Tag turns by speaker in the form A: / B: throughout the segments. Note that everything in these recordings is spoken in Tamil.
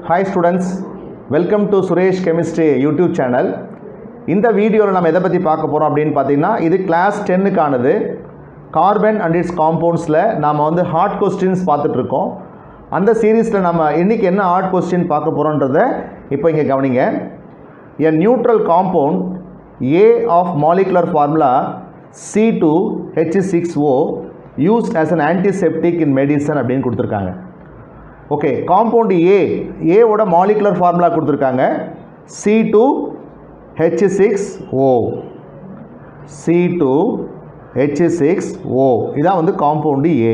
A: hi students welcome to Suresh chemistry YouTube channel இந்த வீடியோவில் நம்ம எதை பற்றி பார்க்க போகிறோம் அப்படின்னு பார்த்தீங்கன்னா இது கிளாஸ் டென்னுக்கானது கார்பன் அண்ட் இட்ஸ் காம்பவுண்ட்ஸில் நாம் வந்து ஹார்ட் கொஸ்டின்ஸ் பார்த்துட்ருக்கோம் அந்த சீரீஸில் நம்ம இன்றைக்கி என்ன ஹார்ட் கொஸ்டின் பார்க்க போகிறோன்றத இப்போ இங்கே கவனிங்க a neutral compound A of molecular formula C two H six O used as an antiseptic in medicine அப்படின்னு கொடுத்துருக்காங்க ஓகே காம்பவுண்ட் ஏ ஏவோட மாலிகுலர் ஃபார்முலா கொடுத்துருக்காங்க C two H six O C two H six O இதான் வந்து காம்பவுண்டு ஏ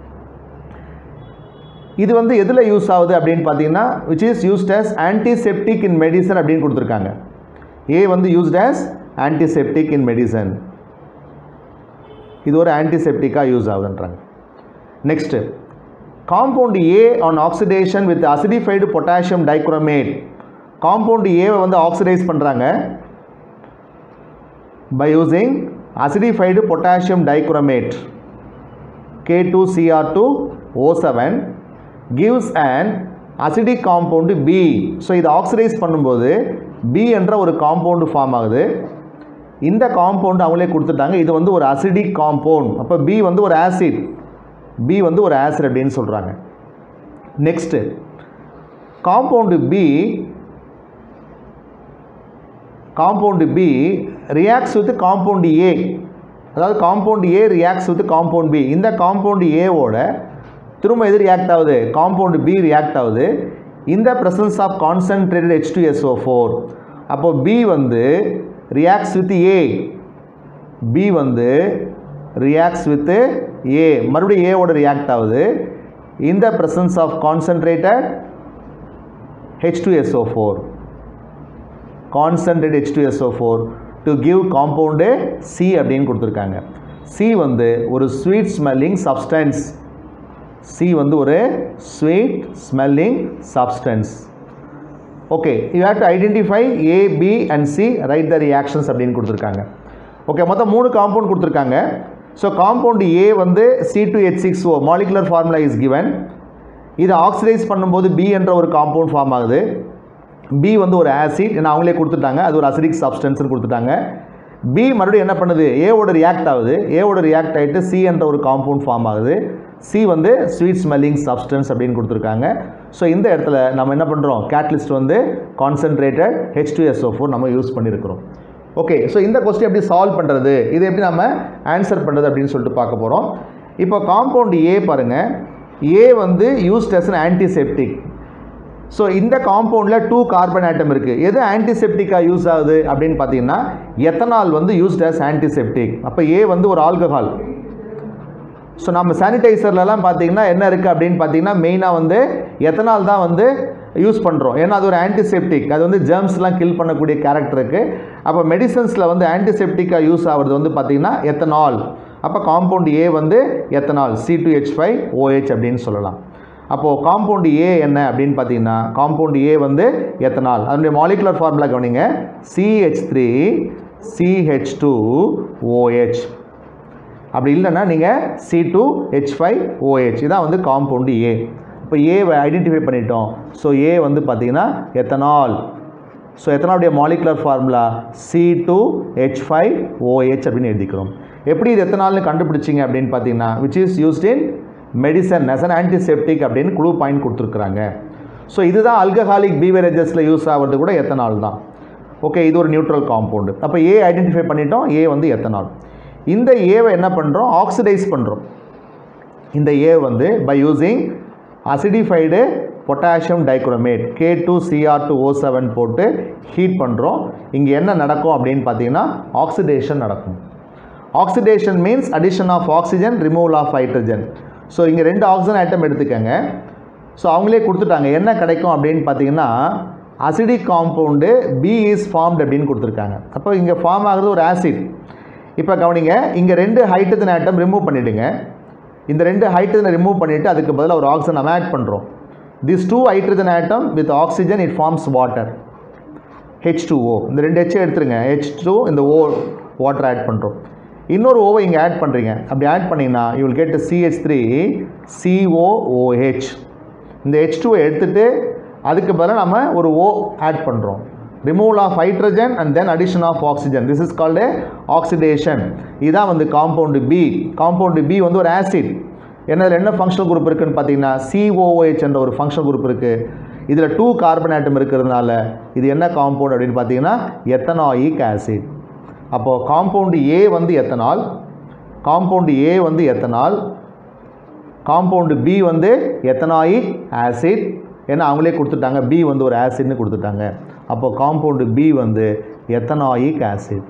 A: இது வந்து எதில் யூஸ் ஆகுது அப்படின்னு பார்த்தீங்கன்னா which is used as antiseptic in medicine அப்படின்னு கொடுத்துருக்காங்க ஏ வந்து used as antiseptic in medicine இது ஒரு ஆன்டிசெப்டிக்காக யூஸ் ஆகுதுன்றாங்க next compound A on oxidation with acidified potassium dichromate compound ஏவை வந்து ஆக்சிடைஸ் பண்ணுறாங்க by using acidified potassium dichromate K2Cr2O7 gives an acidic compound B so இதை ஆக்சிடைஸ் பண்ணும்போது B என்ற ஒரு காம்பவுண்டு ஃபார்ம் ஆகுது இந்த காம்பவுண்ட் அவங்களே கொடுத்துட்டாங்க இது வந்து ஒரு அசிடிக் காம்பவுண்ட் அப்போ B வந்து ஒரு ஆசிட் B வந்து ஒரு ஆசிட் அப்படின்னு சொல்கிறாங்க next compound B compound B reacts with compound A அதாவது compound A reacts with compound B இந்த காம்பவுண்டு ஏவோட திரும்ப எது ரியாக்ட் ஆகுது காம்பவுண்டு பி ரியாக்ட் ஆகுது இந்த presence of concentrated H two SO four அப்போது பி வந்து ரியாக்ட்ஸ் வித் ஏ பி வந்து ரியாக்ட்ஸ் வித் ஏ மறுபடியும் ஏவோட ரியாக்ட் ஆகுது இந்த presence of concentrated H two SO four concentrate H two SO four to give compound C அப்படின்னு கொடுத்துருக்காங்க சி வந்து ஒரு ஸ்வீட் ஸ்மெல்லிங் சப்ஸ்டன்ஸ் சி வந்து ஒரு sweet smelling substance okay you have to identify A B and C write the reactions அப்படின்னு கொடுத்துருக்காங்க ஓகே மொத்தம் மூணு காம்பவுண்ட் கொடுத்துருக்காங்க ஸோ காம்பவுண்ட் ஏ வந்து C two H six O molecular formula is given இதை ஆக்சிடைஸ் பண்ணும்போது பி என்ற ஒரு காம்பவுண்ட் ஃபார்ம் ஆகுது பி வந்து ஒரு ஆசிட் ஏன்னா அவங்களே கொடுத்துட்டாங்க அது ஒரு அசிடிக் சப்ஸ்டன்ஸ்னு கொடுத்துட்டாங்க பி மறுபடியும் என்ன பண்ணுது ஏவோட ரியாக்ட் ஆகுது ஏவோட ரியாக்ட் ஆகிட்டு சி என்ற ஒரு காம்பவுண்ட் ஃபார்ம் ஆகுது சி வந்து ஸ்வீட் ஸ்மெல்லிங் சப்ஸ்டன்ஸ் அப்படின்னு கொடுத்துருக்காங்க ஸோ இந்த இடத்துல நம்ம என்ன பண்ணுறோம் கேட்லிஸ்ட் வந்து concentrated H two SO four நம்ம யூஸ் பண்ணியிருக்கிறோம் ஓகே ஸோ இந்த கொஸ்டின் எப்படி சால்வ் பண்ணுறது இதை எப்படி நம்ம ஆன்சர் பண்ணுறது அப்படின்னு சொல்லிட்டு பார்க்க போகிறோம் இப்போ காம்பவுண்ட் ஏ பாருங்கள் ஏ வந்து used as an antiseptic so இந்த காம்பவுண்டில் டூ கார்பன் ஆட்டம் இருக்குது எது ஆன்டிசெப்டிக்காக யூஸ் ஆகுது அப்படின்னு பார்த்தீங்கன்னா எத்தனால் வந்து யூஸ்ட் as ஆன்டிசெப்டிக் அப்போ ஏ வந்து ஒரு ஆல்கஹால் ஸோ நம்ம சானிடைசர்லலாம் பார்த்தீங்கன்னா என்ன இருக்குது அப்படின்னு பார்த்தீங்கன்னா மெயினாக வந்து எத்தனால் தான் வந்து யூஸ் பண்ணுறோம் ஏன்னா அது ஒரு ஆன்டிசெப்டிக் அது வந்து ஜெர்ம்ஸ்லாம் கில் பண்ணக்கூடிய கேரக்டர் இருக்குது அப்போ மெடிசன்ஸில் வந்து ஆன்டிசெப்டிக்காக யூஸ் ஆகிறது வந்து பார்த்திங்கன்னா எத்தனால் அப்போ காம்பவுண்ட் ஏ வந்து ethanol C two H five OH அப்படின்னு சொல்லலாம் அப்போது காம்பவுண்ட் ஏ என்ன அப்படின்னு பார்த்தீங்கன்னா காம்பவுண்ட் ஏ வந்து எத்தனால் அதனுடைய மாலிகுலர் ஃபார்முலா கவனிங்க CH three CH two OH அப்படி இல்லைன்னா நீங்கள் C two H five OH இதான் வந்து காம்பவுண்டு ஏ இப்போ ஏவை ஐடென்டிஃபை பண்ணிட்டோம் ஸோ ஏ வந்து பார்த்தீங்கன்னா எத்தனால் ஸோ எத்தனாலுடைய molecular formula C two H five OH அப்படின்னு எழுதிக்கிறோம் எப்படி இது எத்தனால்னு கண்டுபிடிச்சிங்க அப்படின்னு பார்த்தீங்கன்னா which is used in medicine as an antiseptic அப்படின்னு குழு பாயிண்ட் கொடுத்துருக்குறாங்க ஸோ இதுதான் அல்கஹாலிக் பீவரேஜஸில் யூஸ் ஆகிறது கூட எத்தனால் தான் ஓகே இது ஒரு நியூட்ரல் காம்பவுண்டு அப்போ ஏ ஐடென்டிஃபை பண்ணிட்டோம் ஏ வந்து எத்தனால் இந்த ஏவை என்ன பண்ணுறோம் ஆக்சிடைஸ் பண்ணுறோம் இந்த ஏ வந்து by using acidified potassium dichromate K two CR two O seven போட்டு ஹீட் பண்ணுறோம் இங்கே என்ன நடக்கும் அப்படின்னு பார்த்தீங்கன்னா ஆக்சிடேஷன் நடக்கும் oxidation means addition of oxygen removal of hydrogen so இங்கே ரெண்டு ஆக்சிஜன் ஐட்டம் எடுத்துக்கங்க ஸோ அவங்களே கொடுத்துட்டாங்க என்ன கிடைக்கும் அப்படின்னு பார்த்தீங்கன்னா acidic compound B is formed அப்படின்னு கொடுத்துருக்காங்க அப்போ இங்கே ஃபார்ம் ஆகுறது ஒரு ஆசிட் இப்போ கவனிங்க இங்கே ரெண்டு ஹைட்ரஜன் ஆட்டம் ரிமூவ் பண்ணிவிடுங்க இந்த ரெண்டு ஹைட்ரஜனை ரிமூவ் பண்ணிவிட்டு அதுக்கு பதிலாக ஒரு ஆக்சிஜன் நம்ம ஆட் பண்ணுறோம் this two hydrogen atom with oxygen it forms water H two O இந்த ரெண்டு ஹெச்சை எடுத்துருங்க ஹெச் டூ இந்த ஓ வாட்டர் ஆட் பண்ணுறோம் இன்னொரு ஓவை இங்கே ஆட் பண்ணுறீங்க அப்படி ஆட் பண்ணிங்கன்னா you will get CH three COOH இந்த ஹெச் டூவை எடுத்துகிட்டு அதுக்கு பதிலாக நம்ம ஒரு ஓ ஆட் பண்ணுறோம் removal of hydrogen and then addition of oxygen this is called oxidation இதுதான் வந்து காம்பவுண்டு பி காம்பவுண்டு பி வந்து ஒரு ஆசிட் என்னதில் என்ன ஃபங்க்ஷனல் குரூப் இருக்குன்னு பார்த்தீங்கன்னா சிஓஓஹெச் என்ற ஒரு ஃபங்க்ஷனல் குரூப் இருக்குது இதில் டூ கார்பன் ஆட்டம் இருக்கிறதுனால இது என்ன காம்பவுண்ட் அப்படின்னு பார்த்தீங்கன்னா எத்தனாயிக் ஆசிட் அப்போது காம்பவுண்டு ஏ வந்து எத்தனால் காம்பவுண்டு ஏ வந்து எத்தனால் காம்பவுண்டு பி வந்து எத்தனாயிக் ஆசிட் ஏன்னா அவங்களே கொடுத்துட்டாங்க பி வந்து ஒரு ஆசிட்னு கொடுத்துட்டாங்க அப்போது காம்பவுண்டு பி வந்து ethanoic acid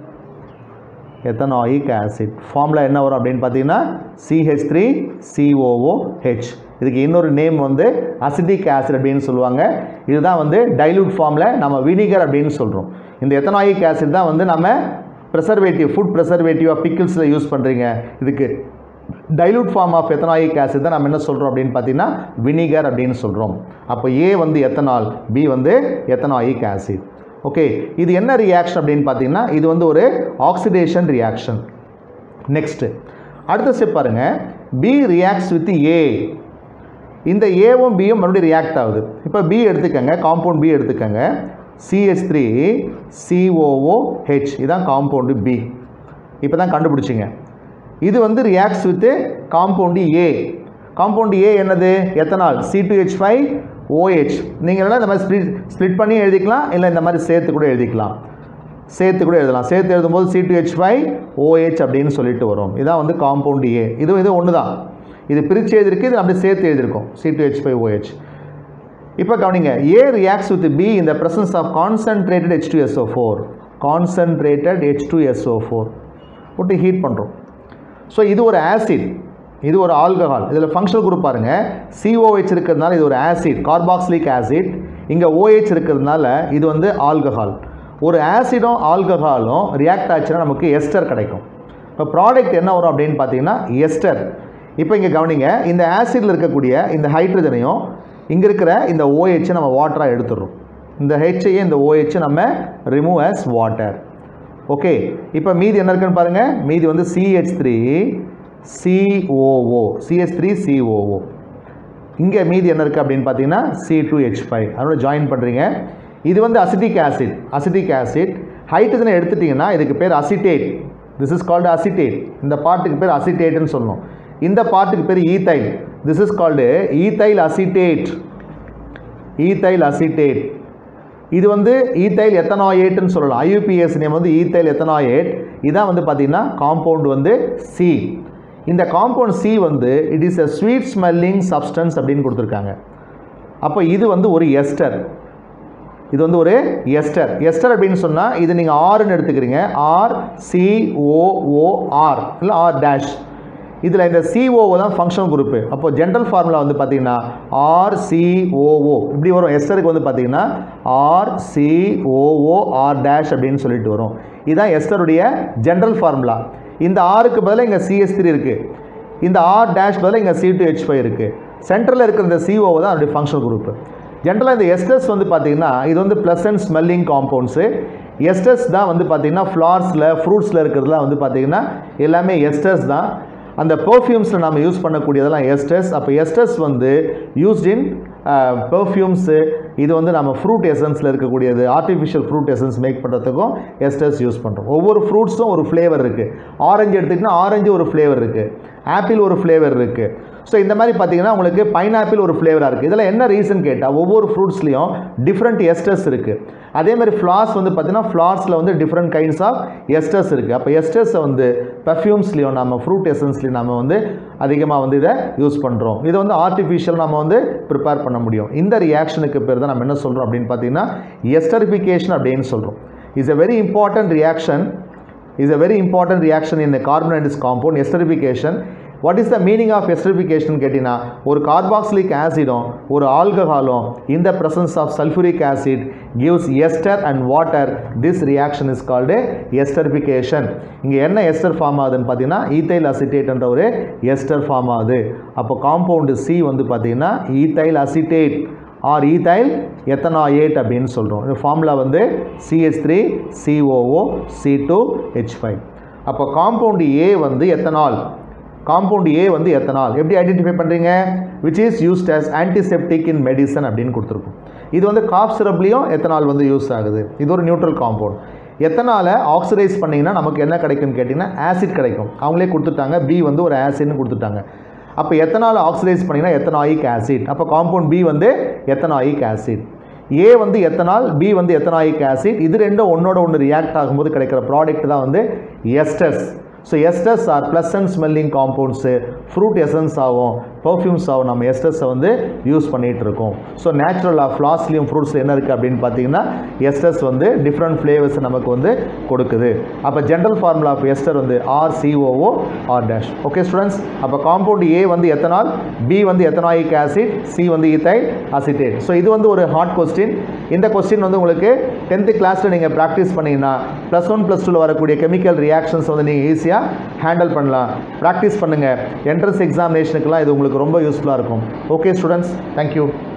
A: ethanoic acid formula என்ன வரும் அப்படின்னு பார்த்தீங்கன்னா சிஹெச் த்ரீ சிஓஓஹெச் இதுக்கு இன்னொரு நேம் வந்து அசிட்டிக் ஆசிட் அப்படின்னு சொல்லுவாங்க இதுதான் வந்து டைலூட் ஃபார்மில் நம்ம வினிகர் அப்படின்னு சொல்கிறோம் இந்த எத்தனாயிக் ஆசிட் தான் வந்து நம்ம ப்ரெசர்வேட்டிவ் ஃபுட் ப்ரெசர்வேட்டிவாக பிக்கிள்ஸில் யூஸ் பண்ணுறீங்க இதுக்கு dilute form of ethanoic acid தான் நம்ம என்ன சொல்கிறோம் அப்படின்னு பார்த்தீங்கன்னா வினிகர் அப்படின்னு சொல்கிறோம் அப்போ ஏ வந்து எத்தனால் பி வந்து எத்தனாயிக் ஆசிட் ஓகே இது என்ன ரியாக்ஷன் அப்படின்னு பார்த்தீங்கன்னா இது வந்து ஒரு ஆக்சிடேஷன் ரியாக்ஷன் நெக்ஸ்ட்டு அடுத்த ஸ்டெப் பாருங்க பி ரியாக்ட்ஸ் வித் ஏ இந்த ஏவும் பியும் மறுபடியும் ரியாக்ட் ஆகுது இப்போ பி எடுத்துக்கங்க காம்பவுண்ட் பி எடுத்துக்கங்க சிஹெச் த்ரீ சிஓஓஹெச் இதான் காம்பவுண்டு பி இப்போ தான் கண்டுபிடிச்சிங்க இது வந்து reacts with compound A compound A என்னது ethanol C two H five OH நீங்கள் எல்லாம் இந்த மாதிரி ஸ்ப்ளிட் ஸ்ப்ளிட் பண்ணி எழுதிக்கலாம் இல்லை இந்த மாதிரி சேர்த்து கூட எழுதிக்கலாம் சேர்த்து கூட எழுதலாம் சேர்த்து எழுதும்போது C two H five OH அப்படின்னு சொல்லிட்டு வரும் இதான் வந்து காம்பவுண்டு ஏ இதுவும் இது ஒன்று தான் இது பிரித்து எழுதிருக்கு இது அப்படியே சேர்த்து எழுதியிருக்கோம் C two H five OH இப்போ கவனிங்க ஏ ரியாக்ட்ஸ் வித் பி இந்த presence of concentrated H two SO four concentrated H two SO four போட்டு ஹீட் பண்ணுறோம் ஸோ இது ஒரு ஆசிட் இது ஒரு ஆல்கஹால் இதில் ஃபங்க்ஷனல் குரூப் பாருங்கள் சிஓஹெச் இருக்கிறதுனால இது ஒரு ஆசிட் கார்பாக்சிலிக் ஆசிட் இங்கே ஓஹெச் இருக்கிறதுனால இது வந்து ஆல்கஹால் ஒரு ஆசிடும் ஆல்கஹாலும் ரியாக்ட் ஆச்சுன்னா நமக்கு எஸ்டர் கிடைக்கும் இப்போ ப்ராடக்ட் என்ன வரும் அப்படின்னு பார்த்தீங்கன்னா எஸ்டர் இப்போ இங்கே கவனிங்க இந்த ஆசிடில் இருக்கக்கூடிய இந்த ஹைட்ரஜனையும் இங்கே இருக்கிற இந்த ஓஹெச்சை நம்ம வாட்டராக எடுத்துடுறோம் இந்த ஹெச்சையே இந்த ஓஹெச்சை நம்ம ரிமூவ் as வாட்டர் ஓகே இப்போ மீதி என்ன இருக்குன்னு பாருங்கள் மீதி வந்து CH three COO CH three COO இங்கே மீதி என்ன இருக்குது அப்படின்னு பார்த்தீங்கன்னா சி டூ ஹெச் ஃபைவ் அதோட ஜாயின் பண்ணுறீங்க இது வந்து அசிட்டிக் ஆசிட் அசிட்டிக் ஆசிட் ஹைட்ரஜனை எடுத்துட்டிங்கன்னா இதுக்கு பேர் acetate this is called acetate இந்த பார்ட்டுக்கு பேர் அசிட்டேட்னு சொல்லணும் இந்த பார்ட்டுக்கு பேர் ethyl this is called ethyl acetate ethyl acetate இது வந்து ஈத்தைல் எத்தனாயேட்னு சொல்லலாம் ஐயூபிஎஸ் நேம் வந்து ஈத்தைல் எத்தனாயேட் இதான் வந்து பார்த்தீங்கன்னா காம்பவுண்ட் வந்து சி இந்த காம்பவுண்ட் சி வந்து it is a sweet smelling substance அப்படின்னு கொடுத்துருக்காங்க அப்போ இது வந்து ஒரு எஸ்டர் இது வந்து ஒரு எஸ்டர் எஸ்டர் அப்படின்னு சொன்னால் இது நீங்கள் ஆர்னு எடுத்துக்கிறீங்க ஆர் சிஓஓஆர் இல்லை ஆர் டேஷ் இதில் இந்த சிஓஓ தான் ஃபங்க்ஷனல் குரூப்பு அப்போ ஜென்ரல் ஃபார்முலா வந்து பார்த்தீங்கன்னா ஆர்சிஓஓ இப்படி வரும் எஸ்டருக்கு வந்து பார்த்தீங்கன்னா ஆர்சிஓஓ ஆர் டேஷ் அப்படின்னு சொல்லிட்டு வரும் இதுதான் எஸ்டருடைய ஜென்ரல் ஃபார்முலா இந்த ஆருக்கு பதிலாக இங்கே சிஎஸ் த்ரீ இருக்குது இந்த ஆர் டேஷ் பதிலாக இங்கே சி டூ ஹெச் ஃபைவ் இருக்குது சென்டரில் இருக்கிற இந்த சிஓ தான் அதனுடைய ஃபங்க்ஷனல் குரூப்பு ஜென்ரலாக இந்த எஸ்டர்ஸ் வந்து பார்த்தீங்கன்னா இது வந்து ப்ளசன்ட் ஸ்மெல்லிங் காம்பவுண்ட்ஸு எஸ்டர்ஸ் தான் வந்து பார்த்தீங்கன்னா ஃப்ளார்ஸில் ஃப்ரூட்ஸில் இருக்கிறதுலாம் வந்து பார்த்தீங்கன்னா எல்லாமே எஸ்டர்ஸ் தான் அந்த பெர்ஃப்யூம்ஸில் நம்ம யூஸ் பண்ணக்கூடியதெல்லாம் எஸ்டர்ஸ் அப்போ எஸ்டர்ஸ் வந்து யூஸ்ட் இன் பெர்ஃப்யூம்ஸு இது வந்து நம்ம ஃப்ரூட் எசன்ஸில் இருக்கக்கூடியது ஆர்டிஃபிஷியல் ஃப்ரூட் எசன்ஸ் மேக் பண்ணுறதுக்கும் எஸ்டர்ஸ் யூஸ் பண்ணுறோம் ஒவ்வொரு ஃப்ரூட்ஸும் ஒரு ஃப்ளேவர் இருக்குது ஆரஞ்சு எடுத்துக்கிட்டிங்கன்னா ஆரஞ்சு ஒரு ஃப்ளேவர் இருக்குது ஆப்பிள் ஒரு ஃப்ளேவர் இருக்குது ஸோ இந்த மாதிரி பார்த்தீங்கன்னா உங்களுக்கு பைனாப்பிள் ஒரு ஃப்ளேவராக இருக்குது இதெல்லாம் என்ன ரீசன் கேட்டால் ஒவ்வொரு ஃப்ரூட்ஸ்லையும் டிஃப்ரெண்ட் எஸ்டர்ஸ் இருக்குது அதே மாதிரி ஃப்ளார்ஸ் வந்து பார்த்தீங்கன்னா ஃப்ளார்ஸில் வந்து டிஃப்ரெண்ட் கைண்ட்ஸ் ஆஃப் எஸ்டர்ஸ் இருக்குது அப்போ எஸ்டர்ஸை வந்து பர்ஃப்யூம்ஸ்லையும் நம்ம ஃப்ரூட் எசன்ஸ்லையும் நம்ம வந்து அதிகமாக வந்து இதை யூஸ் பண்ணுறோம் இதை வந்து ஆர்டிஃபிஷியல் நம்ம வந்து ப்ரிப்பேர் பண்ண முடியும் இந்த ரியாக்ஷனுக்கு பேர் தான் நம்ம என்ன சொல்கிறோம் அப்படின்னு பார்த்தீங்கன்னா எஸ்டரிஃபிகேஷன் அப்படின்னு சொல்கிறோம் is a very important reaction is a very important reaction in a carbonate compound esterification what is the meaning of esterification கேட்டிங்கன்னா ஒரு கார்பாக்சிலிக் ஆசிடும் ஒரு ஆல்கஹாலும் இந்த presence of sulphuric acid gives ester and water this reaction is called esterification இங்கே என்ன எஸ்டர் ஃபார்ம் ஆகுதுன்னு பார்த்தீங்கன்னா ஈத்தைல் அசிட்டேட்ன்ற ஒரு எஸ்டர் ஃபார்ம் ஆகுது அப்போ காம்பவுண்டு சி வந்து பார்த்தீங்கன்னா ethyl acetate or ethyl ethanoate அப்படின்னு சொல்கிறோம் இந்த ஃபார்முலா வந்து CH three COO C two H five அப்போ காம்பவுண்டு ஏ வந்து எத்தனால் காம்பவுண்ட் ஏ வந்து எத்தனால் எப்படி ஐடென்டிஃபை பண்ணுறீங்க which is used as antiseptic in medicine அப்படின்னு கொடுத்துருக்கும் இது வந்து காஃப் சிரப்லேயும் எத்தனால் வந்து யூஸ் ஆகுது இது ஒரு நியூட்ரல் காம்பவுண்ட் எத்தனால் ஆக்சிடைஸ் பண்ணிங்கன்னா நமக்கு என்ன கிடைக்கும்னு கேட்டிங்கன்னா ஆசிட் கிடைக்கும் அவங்களே கொடுத்துட்டாங்க பி வந்து ஒரு ஆசிட்னு கொடுத்துட்டாங்க அப்போ எத்தனால் ஆக்சிடைஸ் பண்ணிங்கன்னா எத்தனாயிக் ஆசிட் அப்போ காம்பவுண்ட் பி வந்து எத்தனாயிக் ஆசிட் ஏ வந்து எத்தனால் பி வந்து எத்தனாயிக் ஆசிட் இது ரெண்டும் ஒன்றோட ஒன்று ரியாக்ட் ஆகும்போது கிடைக்கிற ப்ராடக்ட் தான் வந்து esters so esters are pleasant smelling compounds fruit essence ஆகும் பர்ஃப்யூம்ஸ் ஆகும் நம்ம எஸ்டர்ஸை வந்து யூஸ் பண்ணிகிட்டு இருக்கோம் ஸோ நேச்சுரலாக ஃப்ளாஸ்லியும் ஃப்ரூட்ஸில் என்ன இருக்குது அப்படின்னு பார்த்தீங்கன்னா எஸ்டர்ஸ் வந்து டிஃப்ரெண்ட் ஃப்ளேவர்ஸ் நமக்கு வந்து கொடுக்குது அப்போ ஜென்ரல் ஃபார்முலா ஆஃப் எஸ்டர் வந்து R COO R dash okay students அப்போ காம்பவுண்ட் ஏ வந்து எத்தனால் பி வந்து எத்தனாயிக் ஆசிட் சி வந்து இத்தைல் அசிட்டேட் ஸோ இது வந்து ஒரு ஹார்ட் கொஸ்டின் இந்த கொஸ்டின் வந்து உங்களுக்கு டென்த்து கிளாஸில் நீங்கள் ப்ராக்டிஸ் பண்ணிங்கன்னா ப்ளஸ் ஒன் ப்ளஸ் டூவில் வரக்கூடிய கெமிக்கல் ரியாக்ஷன்ஸ் வந்து நீங்கள் ஈஸியாக ஹேண்டில் பண்ணலாம் ப்ராக்டிஸ் பண்ணுங்கள் என்ட்ரன்ஸ் எக்ஸாமினேஷனுக்கெல்லாம் இது உங்களுக்கு ரொம்ப யூஸ்ஃபுல்லாக இருக்கும் ஓகே ஸ்டூடெண்ட்ஸ் தேங்க்யூ